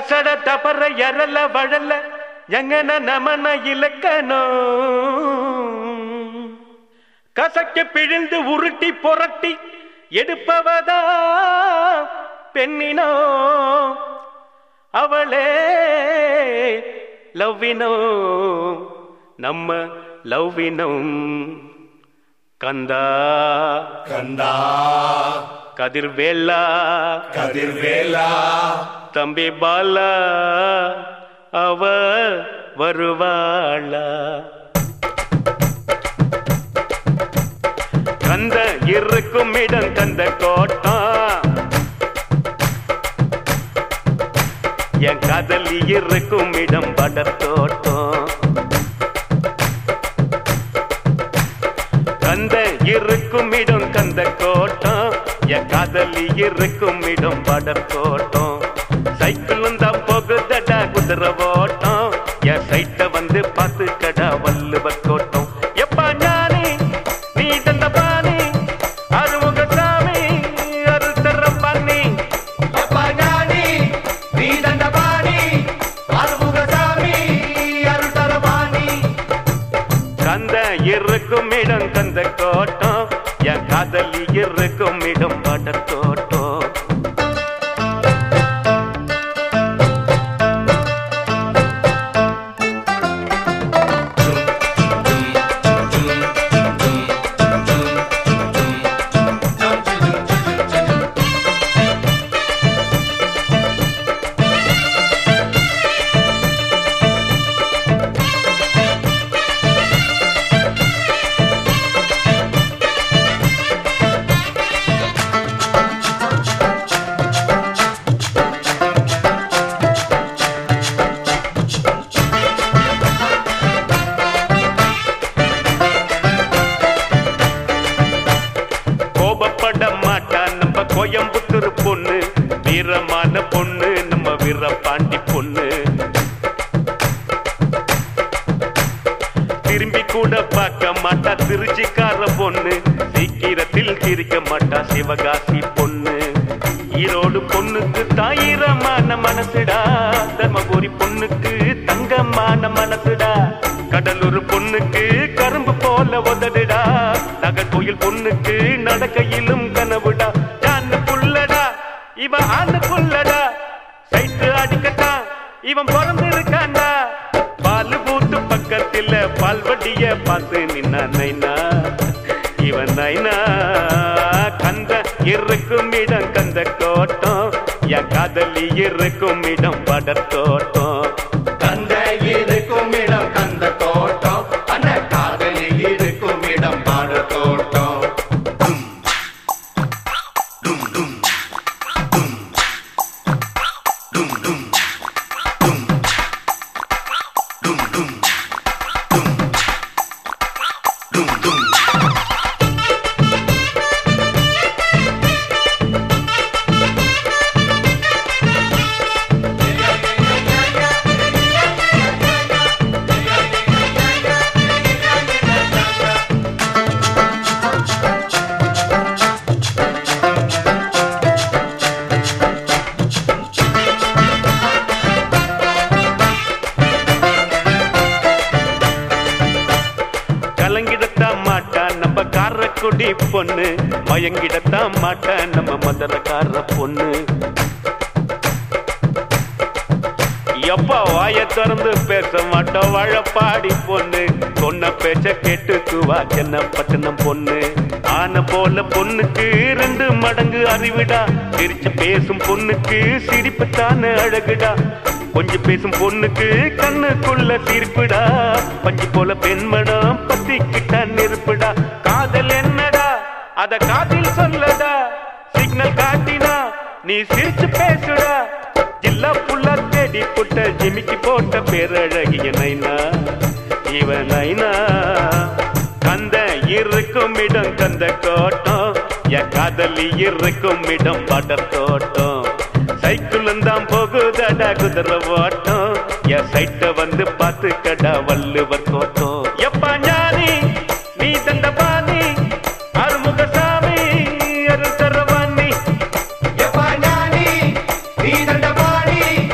சட தபர எரல வழல எங்கன நமன இலக்கணோ கசக்க பிழிந்து உருட்டி புரட்டி எடுப்பவதா பெண்ணினோ அவளே லவ்வினோ நம்ம லவ்வினம் கந்தா கந்தா கதிர்வேலா கதிர்வேலா தம்பி பாலா அவ வருவாளா கந்த இருக்கும் இடம் கந்த கோட்டம் என் காதலி இருக்கும் இடம் படத்தோட்டம் கந்த இருக்கும் இடம் கந்த கோட்டம் என் காதலி இருக்கும் இடம் படத்தோட்டம் சைக்கிளும் தான் போகுதடா குதிரை ஓட்டம் என் சைட்ட வந்து பார்த்து கடா வள்ளுவர் கோட்டம் எப்பா ஞானி நீ தந்த பாணி அருமுக சாமி அருத்தர பண்ணி எப்பா ஞானி நீ தண்டபாணி அருமுகசாமி அருள்தரபாணி கந்த இருக்கும் இடம் கந்த கோட்டம் என் காதலி இருக்கும் இடம் படத்தோட்டம் கோபப்பட மாட்டா நம்ம கோயம்புத்தூர் பொண்ணு வீரமான பொண்ணு நம்ம வீரபாண்டி பொண்ணு திரும்பி கூட பார்க்க மாட்டா திருச்சிக்கார பொண்ணு சீக்கிரத்தில் சிரிக்க மாட்டா சிவகாசி பொண்ணு ஈரோடு பொண்ணுக்கு தாயிரமான மனசுடா தர்மபுரி பொண்ணுக்கு தங்கமான மனசுடா கடலூர் பொண்ணுக்கு கரும்பு போல உதடுடா நகர்கோயில் பொண்ணுக்கு நடக்கையிலும் கனவுடா ஜான்னு புள்ளடா இவன் ஆண்டு புள்ளடா சைட்டு அடிக்கட்டான் இவன் பிறந்திருக்காண்டா பால் பூத்து பக்கத்துல பால்வடிய பார்த்து நின்னா நைனா இவன் நைனா கந்த இருக்கும் இடம் கந்த கோட்டம் என் காதலி இருக்கும் இடம் படத்தோட்டம் கந்த இருக்கும் இடம் கந்த தோட்டம் அந்த காதலி இருக்கும் இடம் பாட தோட்டம் கலங்கிடத்தான் மாட்டா நம்ம காரக்குடி பொண்ணு மயங்கிடத்தான் மாட்டா நம்ம மதுரக்கார பொண்ணு எப்பா வாய திறந்து பேச மாட்டோம் வாழப்பாடி பொண்ணு சொன்ன பேச்ச கேட்டுக்குவா சென்ன பட்டணம் பொண்ணு ஆன போல பொண்ணுக்கு ரெண்டு மடங்கு அறிவிடா சிரிச்சு பேசும் பொண்ணுக்கு சிரிப்பு தானே அழகுடா கொஞ்சம் பேசும் பொண்ணுக்கு கண்ணுக்குள்ள சிரிப்புடா பஞ்சு போல பெண்மடம் பத்திக்கிட்ட நெருப்புடா காதல் என்னடா அத காதில் சொல்லடா சிக்னல் காட்டினா நீ சிரிச்சு பேசுடா ஜில்லா புல்லா தேடி புட்ட ஜிமிக்கி போட்ட பேரழகிய நைனா இவன் நைனா கந்த இருக்கும் இடம் கந்த கோட்டம் என் காதலி இருக்கும் இடம் படர் தோட்டம் சைக்கிளும் தான் போகுதடா குதிரை ஓட்டம் என் சைட்ட வந்து பார்த்து கடா வள்ளுவர் கோட்டம் எப்பா ஞானி நீ தந்த பாணி அருமுகசாமி அருள் தரவாணி எப்பா ஞானி நீ தண்டபாணி